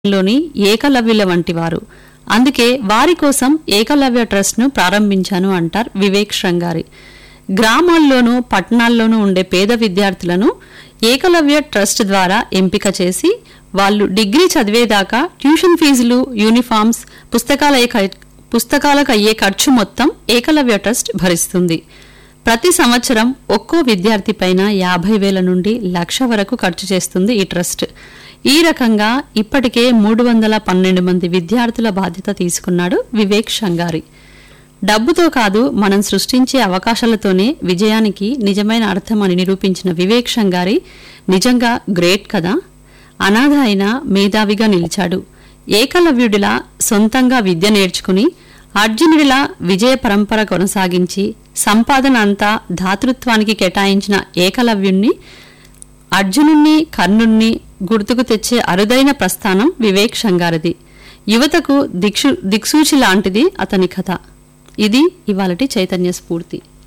లోని ఏకలవ్యుల వంటి వారు అందుకే వారి కోసం ఏకలవ్య ట్రస్ట్ను ప్రారంభించాను అంటారు వివేక్ శృంగారి గ్రామాల్లోనూ పట్టణాల్లోనూ ఉండే పేద విద్యార్థులను ఏకలవ్య ట్రస్ట్ ద్వారా ఎంపిక చేసి వాళ్ళు డిగ్రీ చదివేదాకా ట్యూషన్ ఫీజులు యూనిఫామ్స్ పుస్తకాల పుస్తకాలకు అయ్యే ఖర్చు మొత్తం ఏకలవ్య ట్రస్ట్ భరిస్తుంది ప్రతి సంవత్సరం ఒక్కో విద్యార్థి పైన యాభై వేల నుండి లక్ష వరకు ఖర్చు చేస్తుంది ఈ ట్రస్ట్ ఈ రకంగా ఇప్పటికే మూడు వందల పన్నెండు మంది విద్యార్థుల బాధ్యత తీసుకున్నాడు వివేక్ షంగారి డబ్బుతో కాదు మనం సృష్టించే అవకాశాలతోనే విజయానికి నిజమైన అర్థం అని నిరూపించిన వివేక్ షంగారి నిజంగా గ్రేట్ కదా అనాథ అయిన మేధావిగా నిలిచాడు ఏకలవ్యుడిలా సొంతంగా విద్య నేర్చుకుని అర్జునుడిలా విజయ పరంపర కొనసాగించి సంపాదన అంతా ధాతృత్వానికి కేటాయించిన ఏకలవ్యుణ్ణి అర్జునుణ్ణి కర్ణుణ్ణి గుర్తుకు తెచ్చే అరుదైన ప్రస్థానం వివేక్ షంగారది యువతకు దిక్షు దిక్సూచి లాంటిది అతని కథ ఇది ఇవాళటి చైతన్య స్ఫూర్తి